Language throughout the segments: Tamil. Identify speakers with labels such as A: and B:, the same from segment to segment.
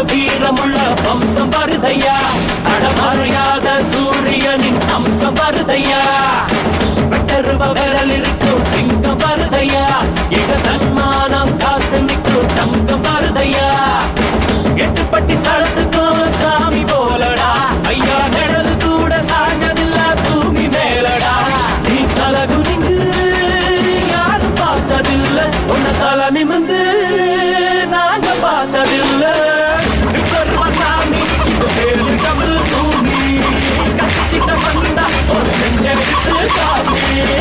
A: வீரமுள்ள வம்சம் வருதையா அடமறையாத சூரியனின் அம்சம் வருதையா வெட்டருவ விரல் இருக்கும் சிங்கம் வருதையா இக தன்மானம் காத்து நிற்கும் தங்கம் வருதையா எட்டுப்பட்டி சரத்துக்கும் சாமி போலடா ஐயா நிழல் கூட சாஞ்சதில்ல பூமி மேலடா நீ தலகு நின்று யாரும் பார்த்ததில்ல உன்னை தலை நிமிந்து நாங்க பார்த்ததில்ல விஸ்வரூப சாமி இப்ப பேரு கமல் பூமி கத்திட்ட வந்தா ஒரு நெஞ்செடுத்து காமி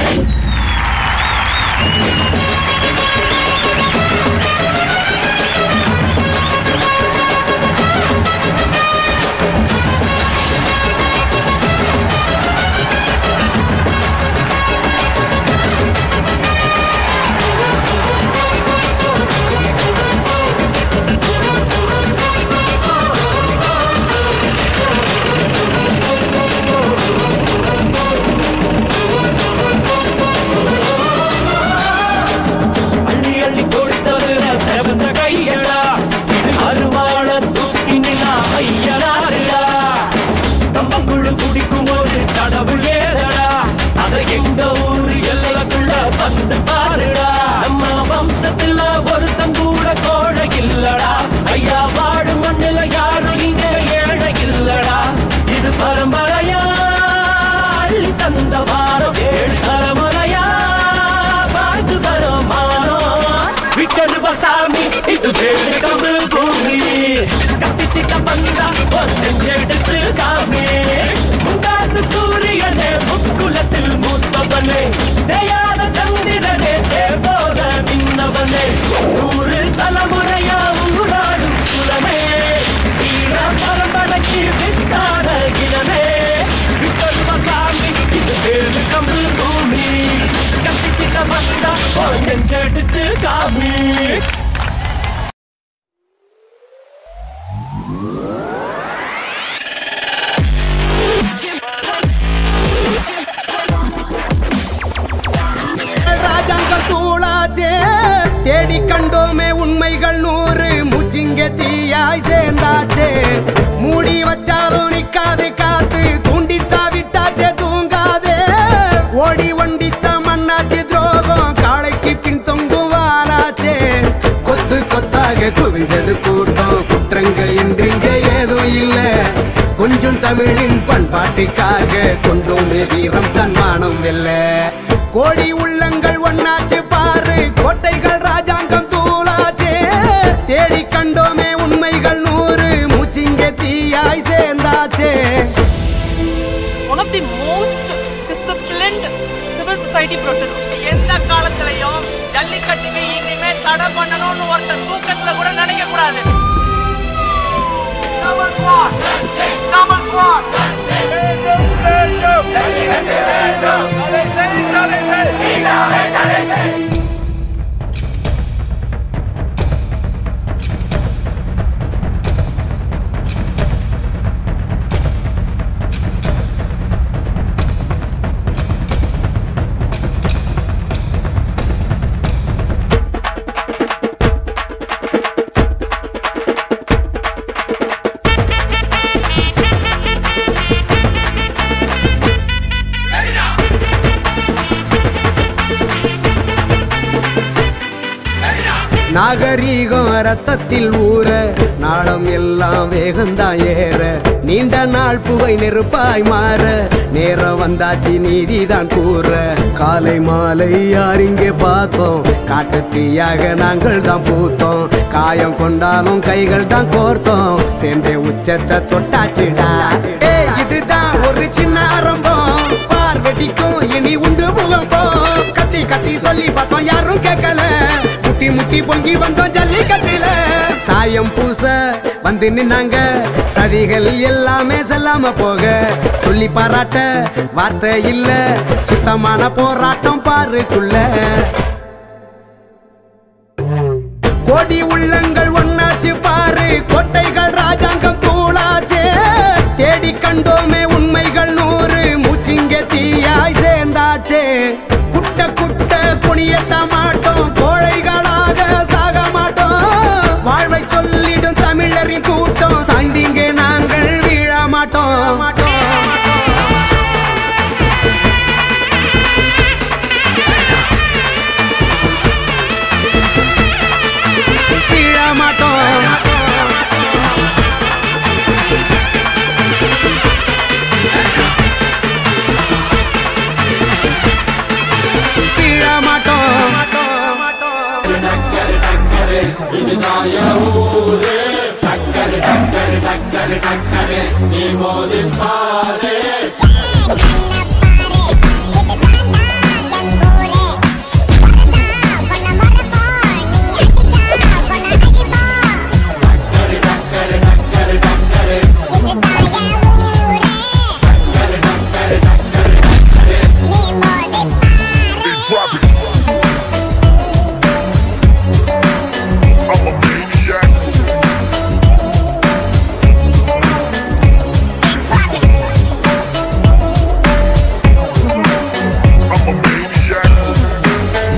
A: அள்ளி அள்ளி கொடுத்ததுல செவந்த கையடா இது அருவாள தூக்கி நின்னா ஐயனாருடா கம்பங்குழு குடிக்கும் போது கடவுள் ஏதடா அதை எங்க ஊரு எல்லைக்குள்ள வந்து பாருடா நம்ம வம்சத்துல ஒருத்தன் கூட கோழை இல்லடா ஐயா வாழும் மண்ணில யாரும் இங்க ஏழை இல்லடா இது பரம்பரையா அள்ளி தந்த வாரம் ஏழு தலைமுறையா வாழ்ந்து வரும் மானம் விச்சருவ சாமி இது பேரு கமல் பூமி கத்தித்திட்ட பந்தா ஒரு நெஞ்செடுத்து காமி முந்தாத்து சூரியனே முக்குலத்தில் மூத்தவனே தேயாத சந்திரனே தேவோத மின்னவனே நூறு தலைமுறையா ஊராடும் குலமே வீர பரம்பரைக்கு வித்தாட இனமே விச்சருவ சாமி இது பேரு கமல் பூமி கத்தித்திட்ட பந்தா ஒரு நெஞ்செடுத்து காமி
B: ராஜாங்கம் தூளாச்சே தேடி கண்டோமே உண்மைகள் நூறு முச்சிங்க தீயாய் சேர்ந்தாச்சே மூடி வச்சாலும் நிக்காது காத்து தூண்டித்தா விட்டாச்சே தூங்காதே ஓடி வண்டித்த மண்ணாச்சு துரோகம் காளைக்கு பின் தொங்குவாராச்சே கொத்து கொத்தாக குவிஞ்சது கூட்டம் குற்றங்கள் இன்றிங்க ஏதும் இல்ல கொஞ்சம் தமிழின் பண்பாட்டுக்காக கொண்டோமே வீரம் தன்மானம் வெல்ல கோடி உள்ளங்கள் ஒன்னாச்சு பாரு கோட்டைகள் ராஜாங்கம் தூளாச்சே தேடி கண்டோமே உண்மைகள் நூறு மூச்சிங்க தீயாய் சேர்ந்தாச்சே
C: one of the most disciplined civil society protest.
D: எந்த காலத்திலையும் ஜல்லிக்கட்டுக்கு இனிமே தடை பண்ணணும்னு ஒருத்தன் தூக்கத்துல கூட நினைக்க கூடாது Double squad. Double squad. வேண்டும், வேண்டும். தடை செய், தடை செய்.
B: நாகரீகம் ரத்தத்தில் ஊற நாளம் எல்லாம் வேகந்தான் ஏற நீண்ட நாள் புகை நெருப்பாய் மாற நேரம் வந்தாச்சு நீதிதான் கூற காலை மாலை யார் இங்கே பார்த்தோம் காட்டு தீயாக நாங்கள் தான் பூத்தோம் காயம் கொண்டாலும் கைகள் தான் கோர்த்தோம் சேர்ந்தே உச்சத்தை தொட்டாச்சுடா ஏய், இதுதான் ஒரு சின்ன ஆரம்பம் பார் வெடிக்கும் இனி உண்டு புகம்பம் கத்தி கத்தி சொல்லி பார்த்தோம் யாரும் கேட்கல முட்டி முட்டி பொங்கி வந்தோம் ஜல்லிக்கட்டுல சாயம் பூச வந்து நின்னாங்க சதிகள் எல்லாமே செல்லாம போக சொல்லி பாராட்ட வார்த்தை இல்ல சுத்தமான போராட்டம் பாருக்குள்ள கோடி உள்ளங்கள் ஒன்னாச்சு பாரு கோட்டைகள் ராஜாங்கம் தூளாச்சே தேடி கண்டோமே உண்மைகள் நூறு மூச்சிங்க தீயாய் சேர்ந்தாச்சே குட்ட குட்ட குனியத்த மாட்டோம் கோழைகளாக சாக மாட்டோம் வாழ்வை சொல்லிடும் தமிழரின் கூட்டம்
E: Drop it. I'm a maniac. I'm a maniac.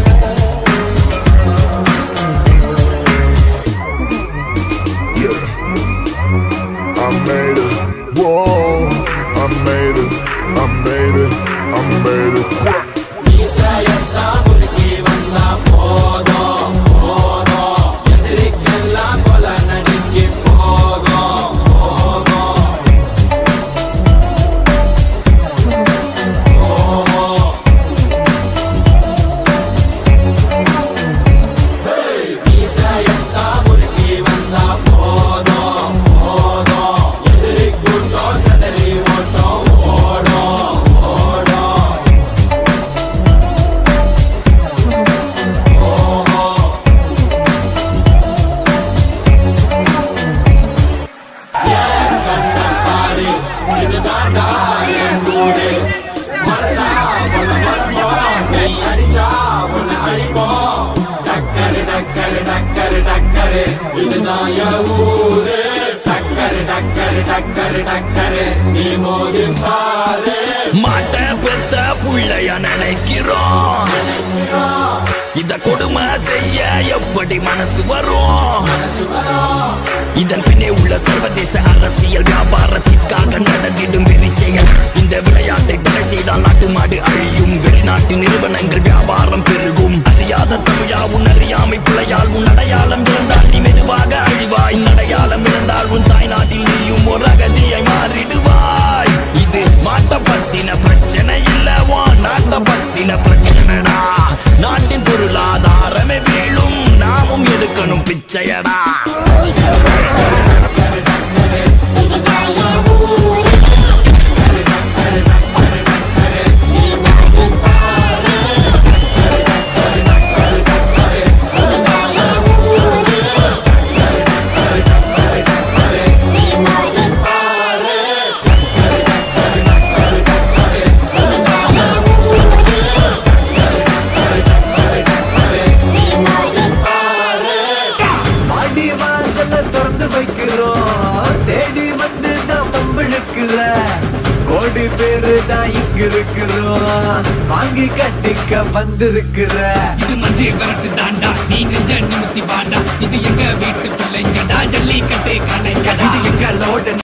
E: Yeah. I made it. Whoa. I made it. I made it. I made it.
A: மாட்ட பெத்த புள்ளைய நினைக்கிறோம் இத கொடுமை செய்ய எப்படி மனசு வரும் இதன் பின்னே உள்ள சர்வதேச அரசியல் வியாபாரத்திற்காக நடந்திடும் வெறிச்செயல் இந்த விளையாட்டை தடை செய்தால் நாட்டு மாடு அழியும் வெளிநாட்டு நிறுவனங்கள் வியாபாரம் பெருகும் அறியாத தமிழா உன் அறியாமை பிள்ளையால் உன் அடையாளம் இருந்தால் நீ மெதுவாக அழிவாய் உன் அடையாளம் இருந்தால் உன் தாய் நாட்டில் நீயும் ஒரு அகதியை மாறிடுவாய் இது மாட்ட பத்தின பிரச்சனை இல்லவா நாட்ட பத்தின பிரச்சனைடா நாட்டின் பொருளாதாரமே வீழும் நாமும் எடுக்கணும் பிச்சையடா
F: ஆடி வாசல்ல திறந்து வைக்கிறோம் தேடி வந்து தான் பம்பிழுக்கிற கோடி பேரு தான் இங்க இருக்கிறோம் வாங்கி கட்டிக்க வந்திருக்கிற
G: இது மஞ்சு விரட்டு தாண்டா நீ நெஞ்ச நிமித்தி பாண்டா இது எங்க வீட்டு பிள்ளைங்கடா ஜல்லிக்கட்டு கலைஞடா
F: இது எங்களோட